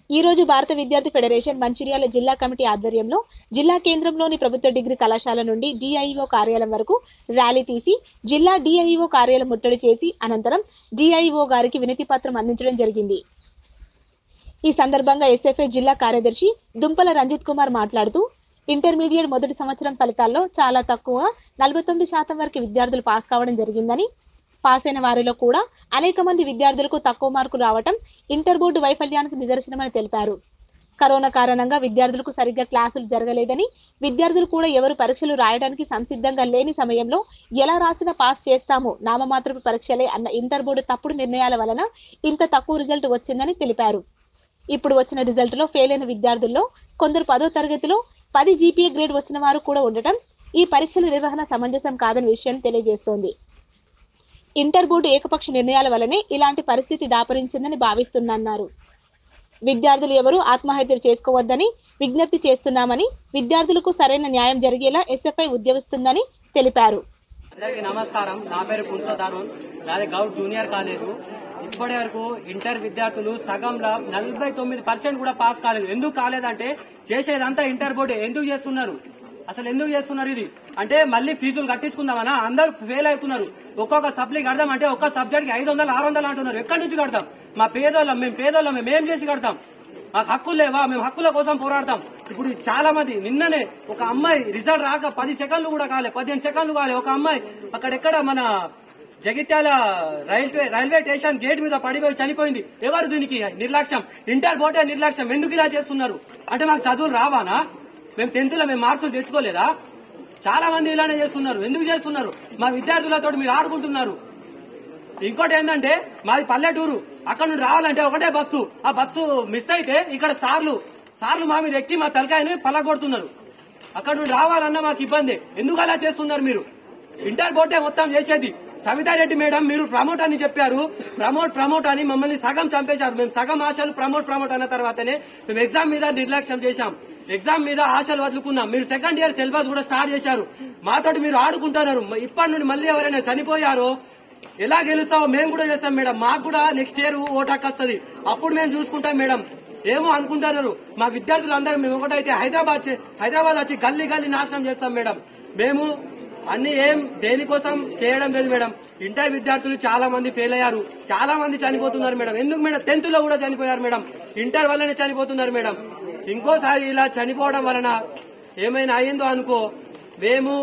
ఈ రోజు భారత విద్యార్థి ఫెడరేషన్ మంచిర్యాల జిల్లా కమిటీ ఆధ్వర్యంలో జిల్లా కేంద్రంలోని ప్రభుత్వ డిగ్రీ కళాశాల నుండి డిఐఓ కార్యాలయం వరకు ర్యాలీ తీసి జిల్లా డిఐఓ కార్యాలయం ముట్టడి చేసి అనంతరం డిఐఓ గారికి వినతి పత్రం అందించడం జరిగింది ఈ సందర్భంగా ఎస్ఎఫ్ఐ జిల్లా కార్యదర్శి దుంపల రంజిత్ కుమార్ మాట్లాడుతూ ఇంటర్మీడియట్ మొదటి సంవత్సరం ఫలితాల్లో చాలా తక్కువ నలభై తొమ్మిది శాతం వరకు విద్యార్థులు పాస్ కావడం జరిగిందని పాస్ అయిన వారిలో కూడా అనేక మంది విద్యార్థులకు తక్కువ మార్కులు రావటం ఇంటర్ బోర్డు వైఫల్యానికి నిదర్శనమని తెలిపారు కరోనా కారణంగా విద్యార్థులకు సరిగ్గా క్లాసులు జరగలేదని విద్యార్థులు కూడా ఎవరు పరీక్షలు రాయడానికి సంసిద్ధంగా లేని సమయంలో ఎలా రాసినా పాస్ చేస్తాము నామమాత్రపు పరీక్షలే అన్న ఇంటర్ బోర్డు తప్పుడు నిర్ణయాల వలన ఇంత తక్కువ రిజల్ట్ వచ్చిందని తెలిపారు ఇప్పుడు వచ్చిన రిజల్ట్లో ఫెయిల్ అయిన విద్యార్థుల్లో కొందరు పదో తరగతిలో పది జీపీఏ గ్రేడ్ వచ్చిన వారు కూడా ఉండటం ఈ పరీక్షల నిర్వహణ సమంజసం కాదని విషయం తెలియజేస్తోంది ఇంటర్ బోర్డు ఏకపక్ష నిర్ణయాల వల్లనే ఇలాంటి పరిస్థితి దాపరించిందని భావిస్తున్నారు విద్యార్థులు ఎవరూ ఆత్మహత్యలు చేసుకోవద్దని విజ్ఞప్తి చేస్తున్నామని విద్యార్థులకు సరైన న్యాయం జరిగేలా ఎస్ఎఫ్ఐ ఉద్యమిస్తుందని తెలిపారు అందరికీ నమస్కారం నా పేరు పుంసో తరుణ్ నాది గౌడ్ జూనియర్ కాలేజ్ ఇప్పటి వరకు ఇంటర్ విద్యార్థులు సగంలో నలభై తొమ్మిది పర్సెంట్ కూడా పాస్ కాలేదు ఎందుకు కాలేదంటే చేసేదంతా ఇంటర్ బోర్డు ఎందుకు చేస్తున్నారు అసలు ఎందుకు చేస్తున్నారు ఇది అంటే మళ్ళీ ఫీజులు కట్టించుకుందామనా అందరూ ఫెయిల్ అవుతున్నారు ఒక్కొక్క సప్లీ కడదాం అంటే ఒక్క సబ్జెక్ట్ కి ఐదు వందలు ఆరు వందలు అంటున్నారు ఎక్కడి నుంచి కడతాం మా పేదోళ్ళం మేము పేదోళ్ళం మేము ఏం చేసి కడతాం మాకు హక్కులు లేవా మేము హక్కుల కోసం పోరాడతాం ఇప్పుడు చాలా మంది నిన్ననే ఒక అమ్మాయి రిజల్ట్ రాక పది సెకండ్లు కూడా కాలే పదిహేను సెకండ్లు కాలే ఒక అమ్మాయి అక్కడెక్కడ మన Jagtial railway railway station gate మీద పడిపోయి చనిపోయింది ఎవరు దీనికి నిర్లక్ష్యం ఇంటర్ బోర్డే నిర్లక్ష్యం ఎందుకు ఇలా చేస్తున్నారు అంటే మాకు చదువులు రావానా మేము టెన్త్ లో మేము మార్కులు తెచ్చుకోలేదా చాలా మంది ఇలానే చేస్తున్నారు ఎందుకు చేస్తున్నారు మా విద్యార్థులతో మీరు ఆడుకుంటున్నారు ఇంకోటి ఏంటంటే మాది పల్లెటూరు అక్కడ నుండి రావాలంటే ఒకటే బస్సు ఆ బస్సు మిస్ అయితే ఇక్కడ సార్లు సార్లు మా మీద ఎక్కి మా తలకాయని పలగొడుతున్నారు అక్కడ నుండి రావాలన్నా మాకు ఇబ్బంది ఎందుకు అలా చేస్తున్నారు మీరు ఇంటర్ బోర్డే మొత్తం చేసేది సవితారెడ్డి మేడం మీరు ప్రమోట్ అని చెప్పారు ప్రమోట్ ప్రమోట్ అని మమ్మల్ని సగం చంపేశారు మేము సగం ఆశలు ప్రమోట్ ప్రమోట్ అన్న తర్వాతనే మేము ఎగ్జామ్ మీద నిర్లక్ష్యం చేశాం ఎగ్జామ్ మీద ఆశలు వదులుకున్నాం మీరు సెకండ్ ఇయర్ సిలబస్ కూడా స్టార్ట్ చేశారు మాతోటి మీరు ఆడుకుంటున్నారు ఇప్పటి నుండి మళ్ళీ ఎవరైనా చనిపోయారో ఎలా గెలుస్తావో మేము కూడా చేస్తాం మేడం మాకు కూడా నెక్స్ట్ ఇయర్ ఓటాక్ వస్తుంది అప్పుడు మేము చూసుకుంటాం మేడం ఏమో అనుకుంటున్నారు మా విద్యార్థులు అందరూ మేము ఒకటైతే హైదరాబాద్ చే- హైదరాబాద్ వచ్చి గల్లీ గల్లీ నాశనం చేస్తాం మేడం మేము అన్ని ఏం దేనికోసం చేయడం లేదు మేడం ఇంటర్ విద్యార్థులు చాలా మంది ఫెయిల్ అయ్యారు చాలా మంది చనిపోతున్నారు మేడం ఎందుకు మేడం టెన్త్ లో కూడా చనిపోయారు మేడం ఇంటర్ వల్లనే చనిపోతున్నారు మేడం ఇంకోసారి ఇలా చనిపోవడం వలన ఏమైనా అయ్యిందో అనుకో మేము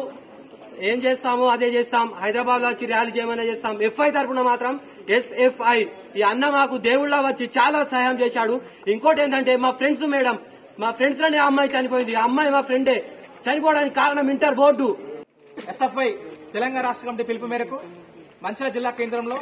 ఏం చేస్తామో అదే చేస్తాం హైదరాబాద్ లో వచ్చి ర్యాలీ చేయమని చేస్తాం ఎఫ్ఐ తరపున మాత్రం ఎస్ఎఫ్ఐ ఈ అన్న మాకు దేవుళ్ళ వచ్చి చాలా సహాయం చేశాడు ఇంకోటి ఏంటంటే మా ఫ్రెండ్స్ మేడం మా ఫ్రెండ్స్ లోనే ఆ అమ్మాయి చనిపోయింది ఆ అమ్మాయి మా ఫ్రెండే చనిపోవడానికి కారణం ఇంటర్ బోర్డు ఎస్ఎఫ్ఐ తెలంగాణ రాష్ట్ర కమిటీ పిలుపు మేరకు మంచిర్యాల జిల్లా కేంద్రంలో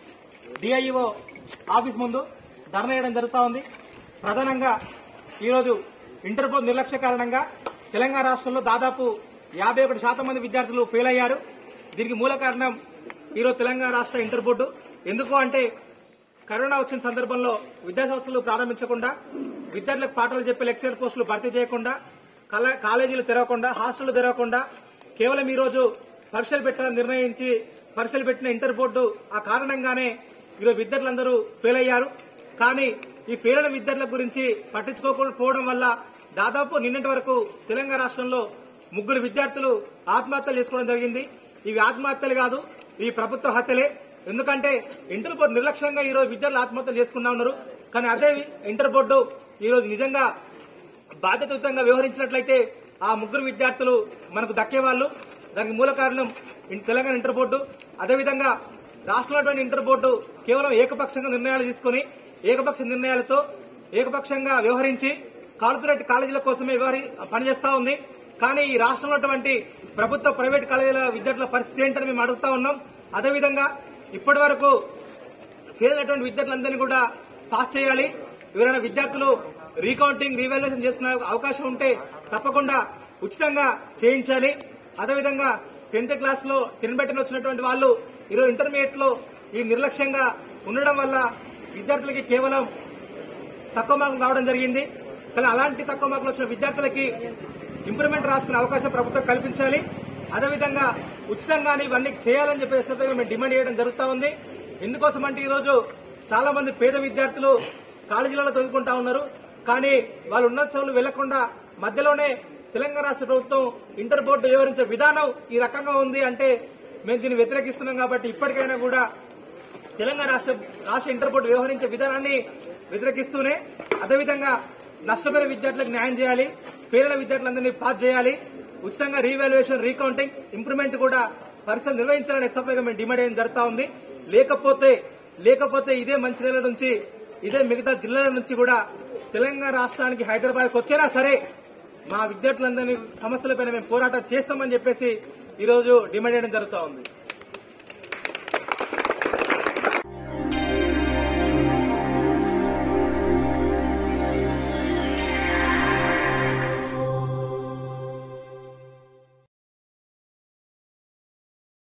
డిఐఓ ఆఫీస్ ముందు ధర్నా వేయడం జరుగుతూ ఉంది ప్రధానంగా ఈరోజు ఇంటర్ బోర్డు నిర్లక్ష్య కారణంగా తెలంగాణ రాష్ట్రంలో దాదాపు యాభై ఒకటి శాతం మంది విద్యార్థులు ఫెయిల్ అయ్యారు దీనికి మూల కారణం ఈరోజు తెలంగాణ రాష్ట్ర ఇంటర్ బోర్డు ఎందుకు అంటే కరోనా వచ్చిన సందర్భంలో విద్యా సంస్థలు ప్రారంభించకుండా విద్యార్థులకు పాఠాలు చెప్పే లెక్చరర్ పోస్టులు భర్తీ చేయకుండా కళ- కాలేజీలు తెరవకుండా హాస్టళ్లు తెరవకుండా కేవలం ఈ రోజు పరీక్షలు పెట్టాలని నిర్ణయించి పరీక్షలు పెట్టిన ఇంటర్ బోర్డు ఆ కారణంగానే ఈరోజు విద్యార్థులందరూ ఫెయిల్ అయ్యారు కానీ ఈ ఫెయిల్ అయిన విద్యార్థుల గురించి పట్టించుకోకపోవడం వల్ల దాదాపు నిన్నటి వరకు తెలంగాణ రాష్ట్రంలో ముగ్గురు విద్యార్థులు ఆత్మహత్యలు చేసుకోవడం జరిగింది ఇవి ఆత్మహత్యలు కాదు ఇవి ప్రభుత్వ హత్యలే ఎందుకంటే ఇంటర్ బోర్డు నిర్లక్ష్యంగా ఈ రోజు విద్యార్థులు ఆత్మహత్యలు చేసుకున్నా ఉన్నారు కానీ అదే ఇంటర్ బోర్డు ఈ రోజు నిజంగా బాధ్యతాయుతంగా వ్యవహరించినట్లయితే ఆ ముగ్గురు విద్యార్థులు మనకు దక్కేవాళ్ళు దానికి మూల కారణం ఇన్- తెలంగాణ ఇంటర్ బోర్డు అదేవిధంగా రాష్ట్రంలో ఇంటర్ బోర్డు కేవలం ఏకపక్షంగా నిర్ణయాలు తీసుకుని ఏకపక్ష నిర్ణయాలతో ఏకపక్షంగా వ్యవహరించి కార్పొరేట్ కాలేజీల కోసమే వ్యవహరి పనిచేస్తా ఉంది కానీ ఈ రాష్ట్రంలో ఉన్నటువంటి ప్రభుత్వ ప్రైవేట్ కాలేజీల విద్యార్థుల పరిస్థితి ఏంటని మేము అడుగుతా ఉన్నాం అదేవిధంగా ఇప్పటి వరకు ఫెయిల్ అయినటువంటి విద్యార్థులందరినీ కూడా పాస్ చేయాలి ఎవరైనా విద్యార్థులు రీకౌంటింగ్ రీవాల్యుయేషన్ చేసుకునే అవకాశం ఉంటే తప్పకుండా ఉచితంగా చేయించాలి అదేవిధంగా టెన్త్ క్లాస్ లో టెన్ బెటన్ వచ్చినటువంటి వాళ్ళు ఈరోజు ఇంటర్మీడియట్ లో ఈ నిర్లక్ష్యంగా ఉండడం వల్ల విద్యార్థులకి కేవలం తక్కువ మార్కులు రావడం జరిగింది కానీ అలాంటి తక్కువ మార్కులు వచ్చిన విద్యార్థులకి ఇంప్రూవ్మెంట్ రాసుకునే అవకాశం ప్రభుత్వం కల్పించాలి అదేవిధంగా ఉచితంగానే ఇవన్నీ చేయాలని చెప్పేసి మేము డిమాండ్ చేయడం జరుగుతా ఉంది ఎందుకోసం అంటే ఈ రోజు చాలా మంది పేద విద్యార్థులు కాలేజీలలో చదువుకుంటా ఉన్నారు కానీ వాళ్ళు ఉన్నత చదువులు వెళ్లకుండా మధ్యలోనే తెలంగాణ రాష్ట్ర ప్రభుత్వం ఇంటర్ బోర్డు వివరించే విధానం ఈ రకంగా ఉంది అంటే మేము దీన్ని వ్యతిరేకిస్తున్నాం కాబట్టి ఇప్పటికైనా కూడా తెలంగాణ రాష్ట్ర రాష్ట్ర ఇంటర్ బోర్డు వ్యవహరించే విధానాన్ని వ్యతిరేకిస్తూనే అదేవిధంగా నష్టపోయిన విద్యార్థులకు న్యాయం చేయాలి ఫెయిల్ అయిన విద్యార్థులందరినీ పాస్ చేయాలి ఉచితంగా రీవాల్యుయేషన్ రీకౌంటింగ్ ఇంప్రూవ్మెంట్ కూడా పరీక్షలు నిర్వహించాలని ఎస్ఎఫ్ఐగా మేము డిమాండ్ చేయడం జరుగుతా ఉంది లేకపోతే లేకపోతే ఇదే మంచిర్యాల నుంచి ఇదే మిగతా జిల్లాల నుంచి కూడా తెలంగాణ రాష్ట్రానికి హైదరాబాద్కి వచ్చినా సరే మా విద్యార్థులందరినీ సమస్యలపైన మేము పోరాటం చేస్తామని చెప్పేసి ఈ రోజు డిమాండ్ చేయడం జరుగుతా ఉంది